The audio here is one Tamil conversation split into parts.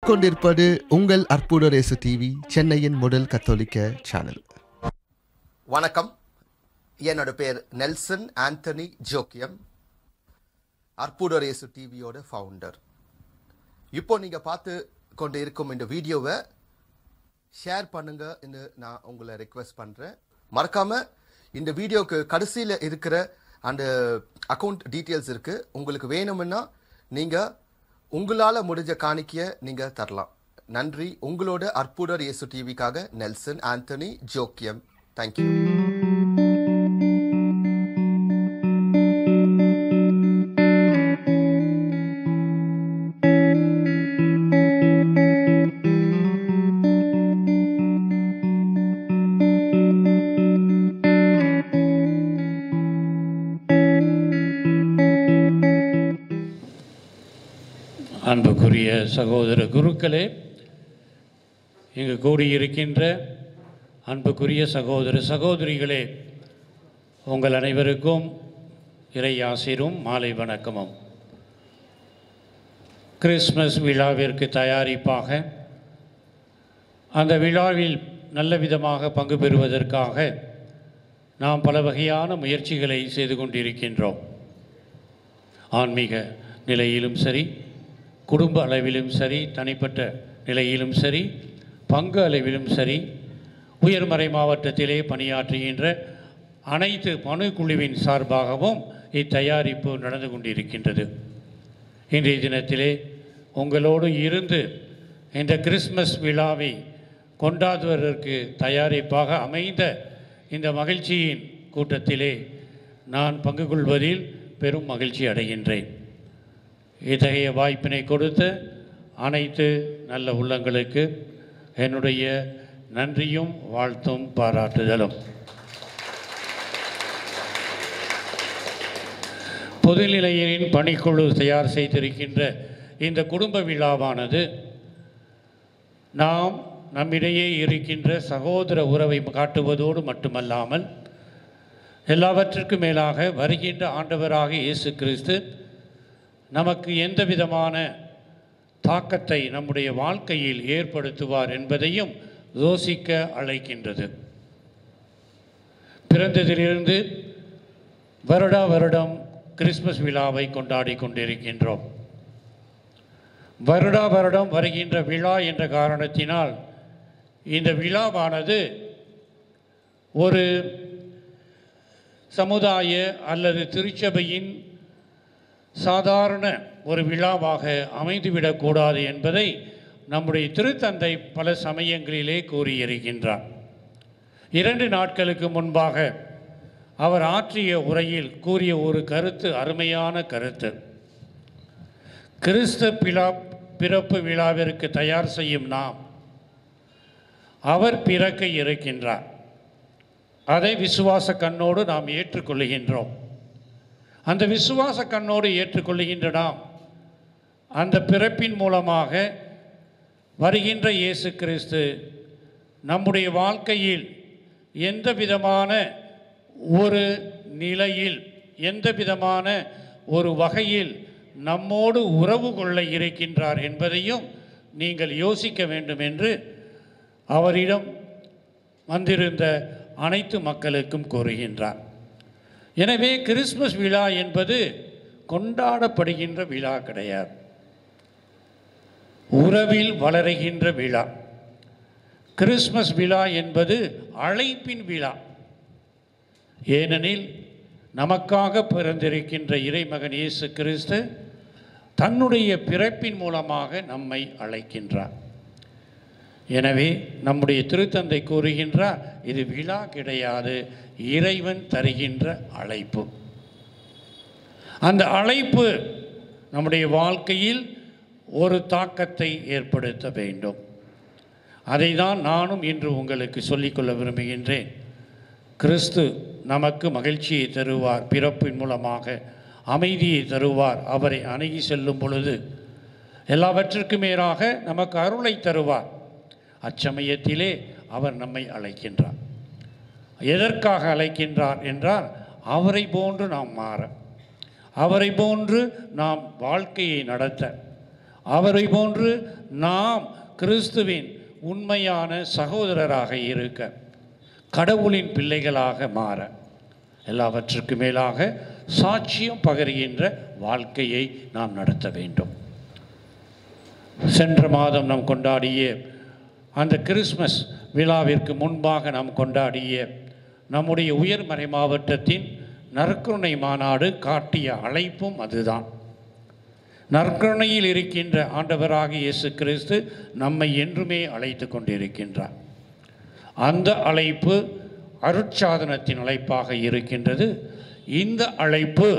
கொண்டிருப்பது உங்கள் அற்புத ரேசு டிவி சென்னையின் முதல் கத்தோலிக்க சேனல் வணக்கம் என்னோட பேர் நெல்சன் ஆண்டனி ஜோக்கியம் அற்புதரேசு டிவியோட ஃபவுண்டர் இப்போ நீங்கள் பார்த்து கொண்டு இருக்கும் இந்த வீடியோவை ஷேர் பண்ணுங்கன்னு நான் உங்களை ரெக்வெஸ்ட் பண்ணுறேன் மறக்காம இந்த வீடியோக்கு கடைசியில் இருக்கிற அந்த அக்கௌண்ட் டீட்டெயில்ஸ் இருக்குது உங்களுக்கு வேணும்னா நீங்கள் உங்களால் முடிஞ்ச காணிக்கையை நீங்கள் தரலாம் நன்றி உங்களோட அற்புதர் இயேசு டிவிக்காக நெல்சன் ஆண்டனி ஜோக்கியம் தேங்க்யூ அன்புக்குரிய சகோதர குருக்களே இங்கு கூடியிருக்கின்ற அன்புக்குரிய சகோதர சகோதரிகளே உங்கள் அனைவருக்கும் இறை ஆசிரும் மாலை வணக்கமும் கிறிஸ்மஸ் விழாவிற்கு தயாரிப்பாக அந்த விழாவில் நல்ல விதமாக பங்கு பெறுவதற்காக நாம் பல வகையான முயற்சிகளை செய்து கொண்டிருக்கின்றோம் ஆன்மீக நிலையிலும் சரி குடும்ப அளவிலும் சரி தனிப்பட்ட நிலையிலும் சரி பங்கு அளவிலும் சரி உயர்மறை மாவட்டத்திலே பணியாற்றுகின்ற அனைத்து பணுக்குழுவின் சார்பாகவும் இத்தயாரிப்பு நடந்து கொண்டிருக்கின்றது இன்றைய தினத்திலே உங்களோடு இருந்து இந்த கிறிஸ்மஸ் விழாவை கொண்டாடுவதற்கு தயாரிப்பாக அமைந்த இந்த மகிழ்ச்சியின் கூட்டத்திலே நான் பங்கு கொள்வதில் பெரும் மகிழ்ச்சி அடைகின்றேன் இத்தகைய வாய்ப்பினை கொடுத்த அனைத்து நல்ல உள்ளங்களுக்கு என்னுடைய நன்றியும் வாழ்த்தும் பாராட்டுதலும் பொதுநிலையரின் பணிக்குழு தயார் செய்திருக்கின்ற இந்த குடும்ப விழாவானது நாம் நம்மிடையே இருக்கின்ற சகோதர உறவை காட்டுவதோடு மட்டுமல்லாமல் எல்லாவற்றிற்கும் மேலாக வருகின்ற ஆண்டவராக இயேசு கிறிஸ்து நமக்கு எந்த விதமான தாக்கத்தை நம்முடைய வாழ்க்கையில் ஏற்படுத்துவார் என்பதையும் யோசிக்க அழைக்கின்றது பிறந்ததிலிருந்து வருடா வருடம் கிறிஸ்மஸ் விழாவை கொண்டாடி கொண்டிருக்கின்றோம் வருடா வருடம் வருகின்ற விழா என்ற காரணத்தினால் இந்த விழாவானது ஒரு சமுதாய அல்லது திருச்சபையின் சாதாரண ஒரு விழாவாக அமைந்துவிடக்கூடாது என்பதை நம்முடைய திருத்தந்தை பல சமயங்களிலே கூறியிருக்கின்றார் இரண்டு நாட்களுக்கு முன்பாக அவர் ஆற்றிய உரையில் கூறிய ஒரு கருத்து அருமையான கருத்து கிறிஸ்து பிழா பிறப்பு விழாவிற்கு தயார் செய்யும் நாம் அவர் பிறக்க இருக்கின்றார் அதை விசுவாச கண்ணோடு நாம் ஏற்றுக்கொள்கின்றோம் அந்த விசுவாச கண்ணோடு ஏற்றுக்கொள்கின்ற நாம் அந்த பிறப்பின் மூலமாக வருகின்ற இயேசு கிறிஸ்து நம்முடைய வாழ்க்கையில் எந்த விதமான ஒரு நிலையில் எந்த விதமான ஒரு வகையில் நம்மோடு உறவு கொள்ள இருக்கின்றார் என்பதையும் நீங்கள் யோசிக்க வேண்டும் என்று அவரிடம் வந்திருந்த அனைத்து மக்களுக்கும் கூறுகின்றார் எனவே கிறிஸ்மஸ் விழா என்பது கொண்டாடப்படுகின்ற விழா கிடையாது உறவில் வளருகின்ற விழா கிறிஸ்மஸ் விழா என்பது அழைப்பின் விழா ஏனெனில் நமக்காக பிறந்திருக்கின்ற இறைமகன் இயேசு கிறிஸ்து தன்னுடைய பிறப்பின் மூலமாக நம்மை அழைக்கின்றார் எனவே நம்முடைய திருத்தந்தை கூறுகின்றார் இது விழா கிடையாது இறைவன் தருகின்ற அழைப்பு அந்த அழைப்பு நம்முடைய வாழ்க்கையில் ஒரு தாக்கத்தை ஏற்படுத்த வேண்டும் அதை தான் நானும் இன்று உங்களுக்கு சொல்லிக்கொள்ள விரும்புகின்றேன் கிறிஸ்து நமக்கு மகிழ்ச்சியை தருவார் பிறப்பின் மூலமாக அமைதியை தருவார் அவரை அணுகி செல்லும் பொழுது எல்லாவற்றிற்கும் மேலாக நமக்கு அருளை தருவார் அச்சமயத்திலே அவர் நம்மை அழைக்கின்றார் எதற்காக அழைக்கின்றார் என்றால் அவரை போன்று நாம் மாற அவரை போன்று நாம் வாழ்க்கையை நடத்த அவரை போன்று நாம் கிறிஸ்துவின் உண்மையான சகோதரராக இருக்க கடவுளின் பிள்ளைகளாக மாற எல்லாவற்றுக்கு மேலாக சாட்சியம் பகருகின்ற வாழ்க்கையை நாம் நடத்த வேண்டும் சென்ற மாதம் நாம் கொண்டாடிய அந்த கிறிஸ்மஸ் விழாவிற்கு முன்பாக நாம் கொண்டாடிய நம்முடைய உயர்மறை மாவட்டத்தின் நற்கருணை மாநாடு காட்டிய அழைப்பும் அதுதான் நற்கருணையில் இருக்கின்ற ஆண்டவராகிய இயேசு கிறிஸ்து நம்மை என்றுமே அழைத்து கொண்டிருக்கின்றார் அந்த அழைப்பு அருட்சாதனத்தின் அழைப்பாக இருக்கின்றது இந்த அழைப்பு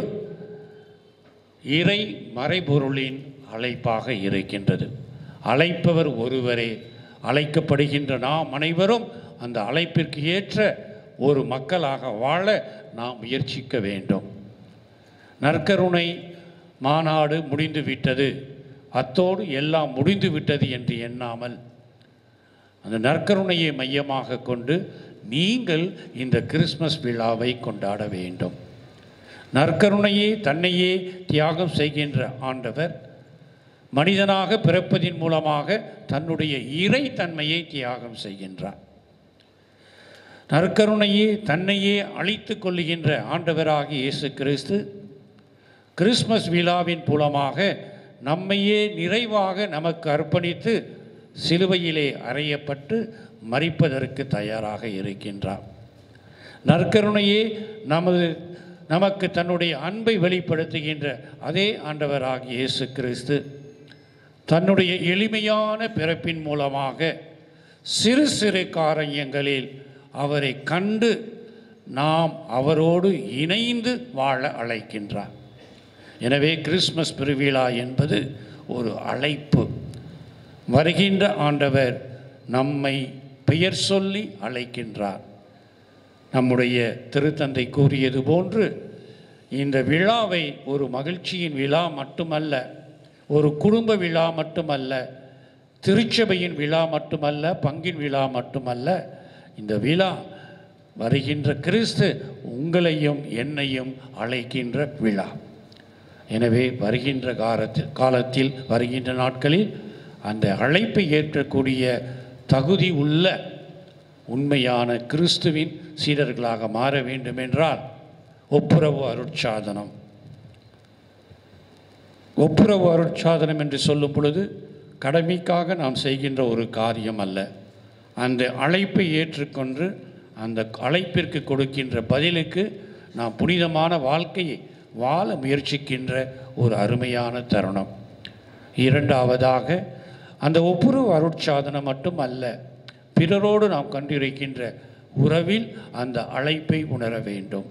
இறை மறைபொருளின் அழைப்பாக இருக்கின்றது அழைப்பவர் ஒருவரே அழைக்கப்படுகின்ற நாம் அனைவரும் அந்த அழைப்பிற்கு ஏற்ற ஒரு மக்களாக வாழ நாம் முயற்சிக்க வேண்டும் நற்கருணை மாநாடு முடிந்து விட்டது அத்தோடு எல்லாம் முடிந்து விட்டது என்று எண்ணாமல் அந்த நற்கருணையை மையமாக கொண்டு நீங்கள் இந்த கிறிஸ்மஸ் விழாவை கொண்டாட வேண்டும் நற்கருணையே தன்னையே தியாகம் செய்கின்ற ஆண்டவர் மனிதனாக பிறப்பதின் மூலமாக தன்னுடைய இறை தன்மையை தியாகம் செய்கின்றார் நற்கருணையே தன்னையே அழித்து கொள்ளுகின்ற ஆண்டவராகிய இயேசு கிறிஸ்து கிறிஸ்மஸ் விழாவின் மூலமாக நம்மையே நிறைவாக நமக்கு அர்ப்பணித்து சிலுவையிலே அறையப்பட்டு மறிப்பதற்கு தயாராக இருக்கின்றார் நற்கருணையே நமது நமக்கு தன்னுடைய அன்பை வெளிப்படுத்துகின்ற அதே ஆண்டவராகிய இயேசு கிறிஸ்து தன்னுடைய எளிமையான பிறப்பின் மூலமாக சிறு சிறு காரியங்களில் அவரை கண்டு நாம் அவரோடு இணைந்து வாழ அழைக்கின்றார் எனவே கிறிஸ்மஸ் பெருவிழா என்பது ஒரு அழைப்பு வருகின்ற ஆண்டவர் நம்மை பெயர் சொல்லி அழைக்கின்றார் நம்முடைய திருத்தந்தை கூறியது போன்று இந்த விழாவை ஒரு மகிழ்ச்சியின் விழா மட்டுமல்ல ஒரு குடும்ப விழா மட்டுமல்ல திருச்சபையின் விழா மட்டுமல்ல பங்கின் விழா மட்டுமல்ல இந்த விழா வருகின்ற கிறிஸ்து உங்களையும் என்னையும் அழைக்கின்ற விழா எனவே வருகின்ற காலத்தில் காலத்தில் வருகின்ற நாட்களில் அந்த அழைப்பை ஏற்கக்கூடிய தகுதி உள்ள உண்மையான கிறிஸ்துவின் சீடர்களாக மாற வேண்டும் என்றால் ஒப்புரவு அருட்சாதனம் ஒப்புரவு அருட்சாதனம் என்று சொல்லும் பொழுது கடமைக்காக நாம் செய்கின்ற ஒரு காரியம் அல்ல அந்த அழைப்பை ஏற்றுக்கொண்டு அந்த அழைப்பிற்கு கொடுக்கின்ற பதிலுக்கு நாம் புனிதமான வாழ்க்கையை வாழ முயற்சிக்கின்ற ஒரு அருமையான தருணம் இரண்டாவதாக அந்த ஒப்புரவு அருட்சாதனம் மட்டும் அல்ல பிறரோடு நாம் கண்டிருக்கின்ற உறவில் அந்த அழைப்பை உணர வேண்டும்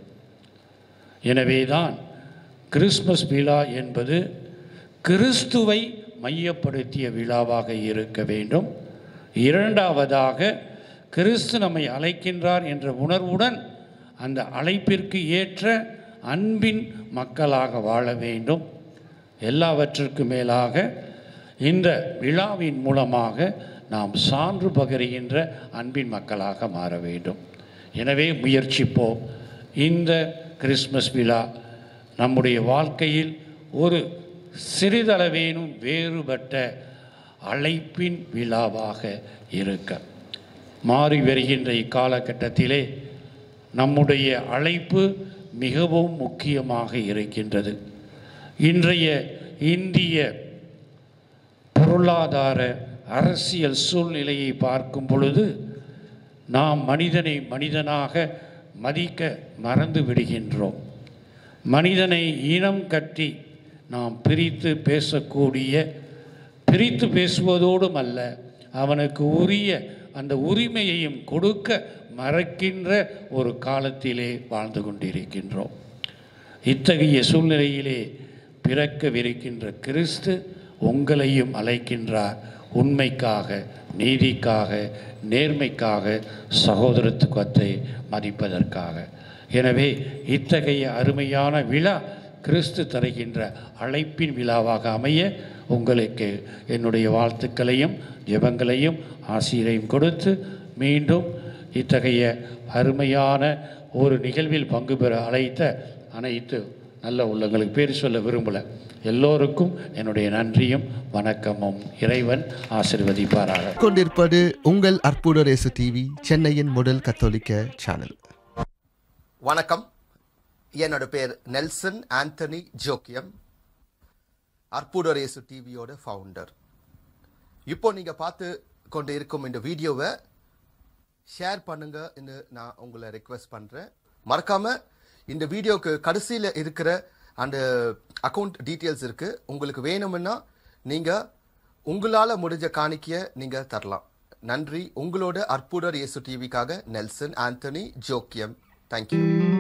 எனவேதான் கிறிஸ்மஸ் விழா என்பது கிறிஸ்துவை மையப்படுத்திய விழாவாக இருக்க வேண்டும் இரண்டாவதாக கிறிஸ்து நம்மை அழைக்கின்றார் என்ற உணர்வுடன் அந்த அழைப்பிற்கு ஏற்ற அன்பின் மக்களாக வாழ வேண்டும் எல்லாவற்றிற்கு மேலாக இந்த விழாவின் மூலமாக நாம் சான்று பகருகின்ற அன்பின் மக்களாக மாற வேண்டும் எனவே முயற்சிப்போம் இந்த கிறிஸ்மஸ் விழா நம்முடைய வாழ்க்கையில் ஒரு சிறிதளவேனும் வேறுபட்ட அழைப்பின் விழாவாக இருக்க மாறி வருகின்ற இக்காலகட்டத்திலே நம்முடைய அழைப்பு மிகவும் முக்கியமாக இருக்கின்றது இன்றைய இந்திய பொருளாதார அரசியல் சூழ்நிலையை பார்க்கும் பொழுது நாம் மனிதனை மனிதனாக மதிக்க மறந்து விடுகின்றோம் மனிதனை இனம் கட்டி நாம் பிரித்து பேசக்கூடிய பிரித்து பேசுவதோடும் அல்ல அவனுக்கு உரிய அந்த உரிமையையும் கொடுக்க மறக்கின்ற ஒரு காலத்திலே வாழ்ந்து கொண்டிருக்கின்றோம் இத்தகைய சூழ்நிலையிலே பிறக்கவிருக்கின்ற கிறிஸ்து உங்களையும் அழைக்கின்றார் உண்மைக்காக நீதிக்காக நேர்மைக்காக சகோதரத்துவத்தை மதிப்பதற்காக எனவே இத்தகைய அருமையான விழா கிறிஸ்து தருகின்ற அழைப்பின் விழாவாக அமைய உங்களுக்கு என்னுடைய வாழ்த்துக்களையும் ஜெபங்களையும் ஆசிரியரையும் கொடுத்து மீண்டும் இத்தகைய அருமையான ஒரு நிகழ்வில் பங்கு பெற அழைத்த அனைத்து நல்ல உள்ளங்களுக்கு பேர் சொல்ல விரும்பலை எல்லோருக்கும் என்னுடைய நன்றியும் வணக்கமும் இறைவன் ஆசிர்வதிப்பாராக கொண்டிருப்பது உங்கள் அற்புதரேசு டிவி சென்னையின் முதல் கத்தோலிக்க சேனல் வணக்கம் என்னோட பேர் நெல்சன் ஆண்டனி ஜோக்கியம் அற்புதரேசு டிவியோட ஃபவுண்டர் இப்போ நீங்க பார்த்து கொண்டு இருக்கும் இந்த வீடியோவை ஷேர் பண்ணுங்க நான் உங்களை ரெக்வெஸ்ட் பண்றேன் மறக்காம இந்த வீடியோக்கு கடைசியில் இருக்கிற அந்த அக்கவுண்ட் டீட்டெயில்ஸ் இருக்கு உங்களுக்கு வேணும்னா நீங்க உங்களால முடிஞ்ச காணிக்கைய நீங்க தரலாம் நன்றி உங்களோட அற்புதர் இயேசு டிவிக்காக நெல்சன் ஆண்டனி ஜோக்கியம் தேங்க்யூ